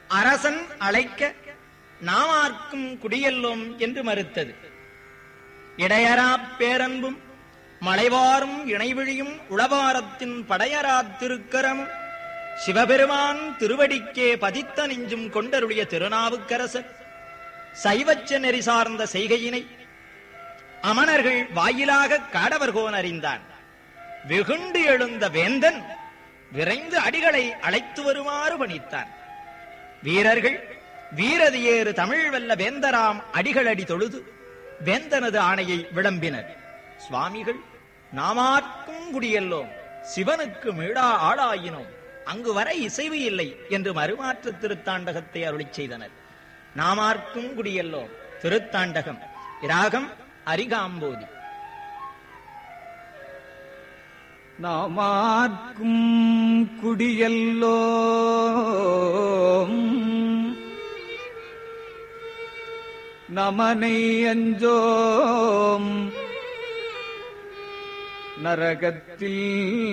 அரசன் அழைக்க நாமார்க்கும் குடியெல்லோம் என்று மறுத்தது இடையரா பேரன்பும் மலைவாரும் இணைவிழியும் உளவாரத்தின் படையரா திருக்கரமும் சிவபெருமான் திருவடிக்கே பதித்த நெஞ்சும் கொண்டருடைய திருநாவுக்கரசர் சைவச்ச நெறி சார்ந்த செய்கையினை அமணர்கள் வாயிலாக காடவர்கோன் அறிந்தான் வெகுண்டு எழுந்த வேந்தன் விரைந்து அடிகளை அழைத்து வருமாறு பணித்தான் வீரர்கள் வீரதியேறு தமிழ் வெல்ல வேந்தராம் அடிகளடி தொழுது வேந்தனது ஆணையை விளம்பினர் சுவாமிகள் நாமார்க்கும் குடியெல்லோம் சிவனுக்கு மீளா ஆளாயினோம் அங்கு வரை இசைவு இல்லை என்று மறுமாற்று திருத்தாண்டகத்தை அருளிச் செய்தனர் நாமார்க்கும் குடியெல்லோம் திருத்தாண்டகம் இராகம் அரிகாம்போதி நாமார்க்கும் குடியல்லோம் நமனை அஞ்சோம் நரகத்தில்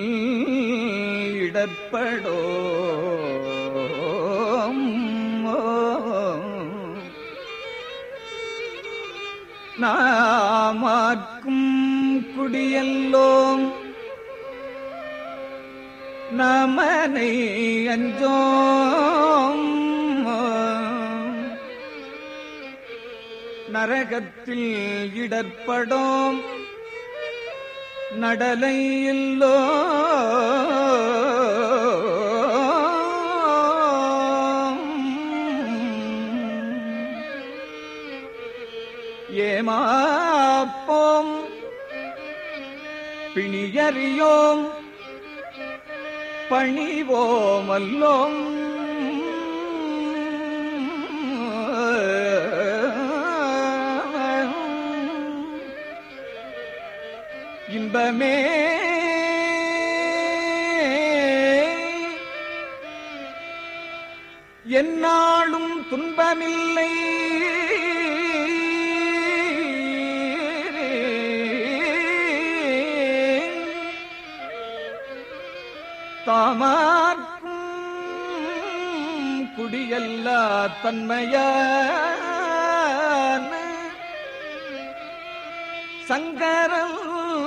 இடர்படோம் நாமார்க்கும் குடியல்லோம் நமனை அஞ்சோம் நரகத்தில் இடர்படோம் நடலை இல்லோ ஏமாப்போம் பிணியறியோம் பணிவோமல்லோம் இன்பமே என்னாலும் துன்பமில்லை தாமார்க்கும் குடியல்ல தன்மையான சங்கரம்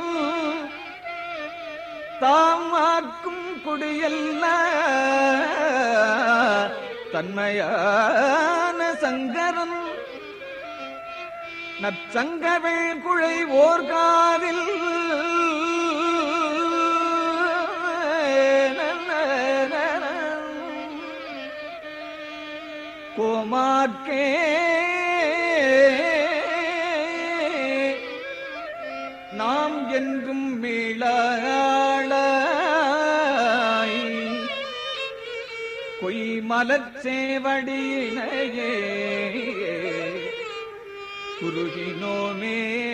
தாமார்க்கும் குடியல்ல தன்மையான சங்கரன் நற்சங்கவேள் குழை ஓர்காதில் கோமார்க்கே நாம் என்றும் மீளாய் கொய் மலச்சேவடியினையே குருகினோமே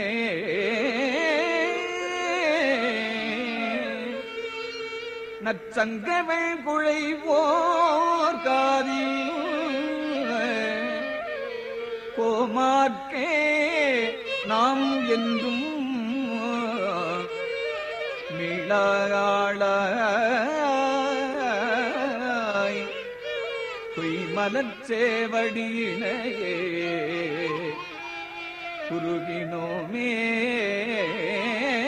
நச்சங்கவள் குழைவோர் காதில் கோமார்க்கே நாம் என்றும் மீளாளாய் பொய்மலர் சேவடியினையே குருகினோமே